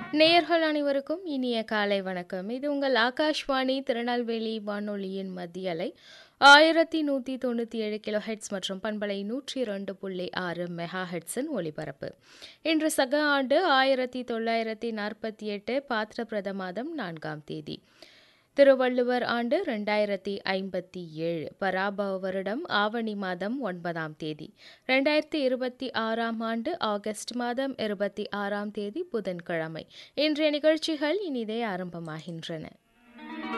நேயர்கள் அனைவருக்கும் இனிய காலை வணக்கம் இது உங்கள் ஆகாஷ்வாணி திருநெல்வேலி வானொலியின் மத்திய அலை ஆயிரத்தி நூற்றி தொண்ணூற்றி ஏழு கிலோ ஹெட்ஸ் மற்றும் பண்பலை நூற்றி இரண்டு புள்ளி ஆறு மெகா ஹெட்ஸின் ஒலிபரப்பு இன்று சக ஆண்டு ஆயிரத்தி தொள்ளாயிரத்தி நாற்பத்தி எட்டு பாத்திரப்பிரத மாதம் நான்காம் தேதி திருவள்ளுவர் ஆண்டு ரெண்டாயிரத்தி ஐம்பத்தி ஏழு பராபவ வருடம் ஆவணி மாதம் ஒன்பதாம் தேதி ரெண்டாயிரத்தி இருபத்தி ஆறாம் ஆண்டு ஆகஸ்ட் மாதம் இருபத்தி ஆறாம் தேதி புதன்கிழமை இன்றைய நிகழ்ச்சிகள் இனிதே ஆரம்பமாகின்றன